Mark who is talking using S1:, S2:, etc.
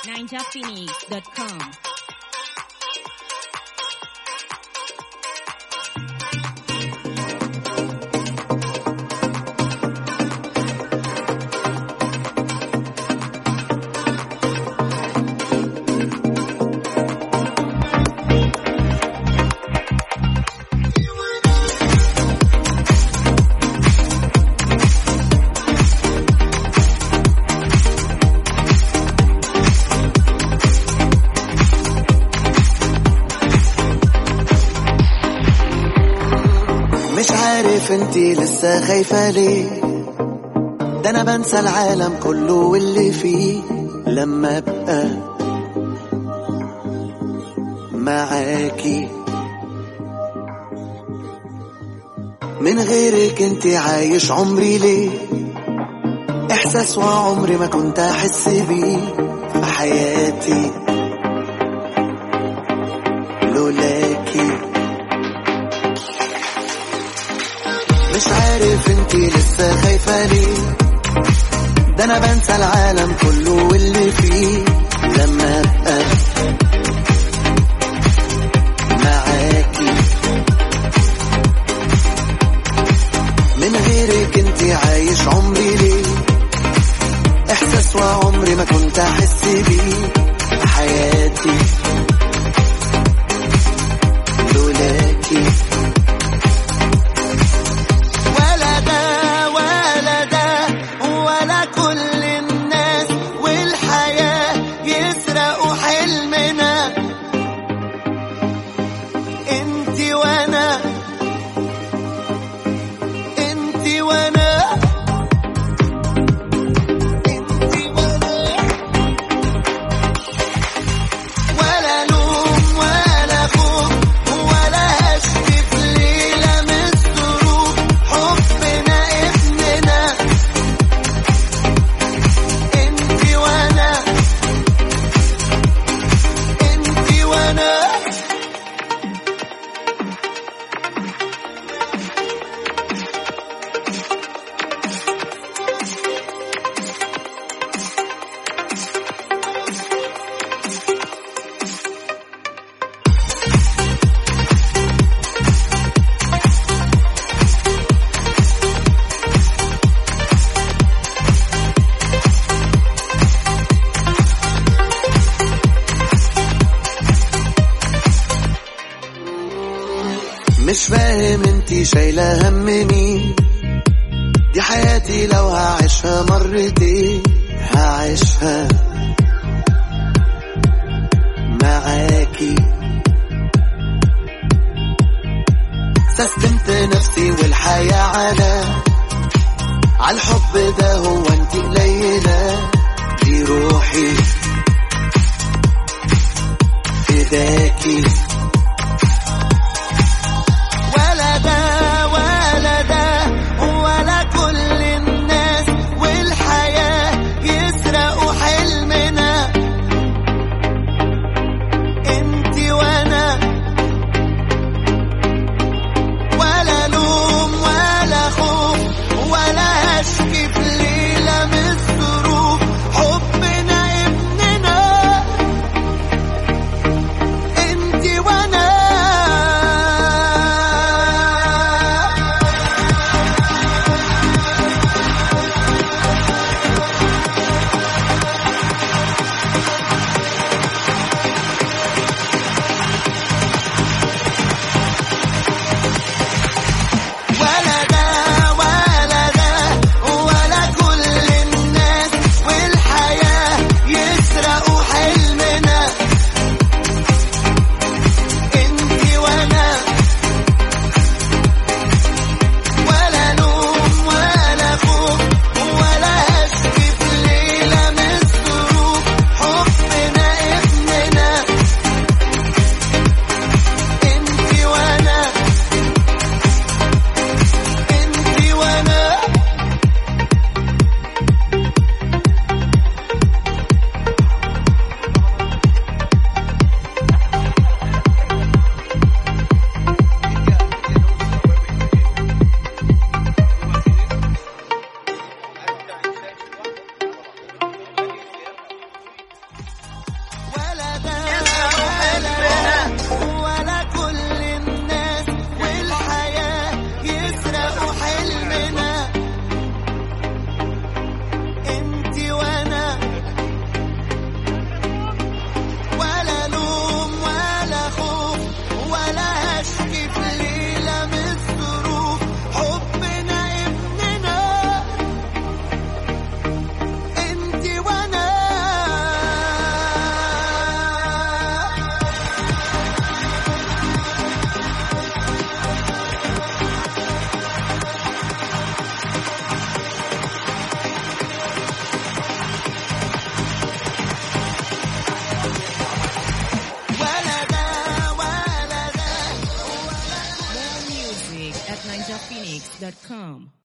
S1: ninjaphoenix.com.
S2: مش عارف انتي لسه خايفة ليه ده انا بنسى العالم كله واللي فيه لما ابقى معاكي من غيرك انتي عايش عمري ليه احساس وعمري ما كنت احس بيه في حياتي لولاكي مش عارف انتي لسه خايفة ليه ده انا بنسى العالم كله واللي فيه لما ابقى معاكي من غيرك انتي عايش عمري ليه احساس وعمري ما كنت احس بيه في حياتي لولاكي ولا ده ولا ده ولا كل الناس والحياة يسرقوا حلمنا انتي وانا انتي وانا انتي وانا ولا لوم ولا خوف ولا اشكي في ليلة من الظروف حبنا ابننا انتي وانا انتي وانا مش فاهم انتي شايلة هم مين دي حياتي لو هعيشها مرتين هعيشها معاكي سستمت نفسي والحياة على عالحب ده هو انتي قليلة دي روحي فداكي ولا ده ولا ده ولا كل الناس والحياة يسرقوا حلمنا انتي وانا ولا لوم ولا خوف ولا اشكي في ليلة من الظروف حبنا ابننا انتي
S1: ninjaphoenix.com.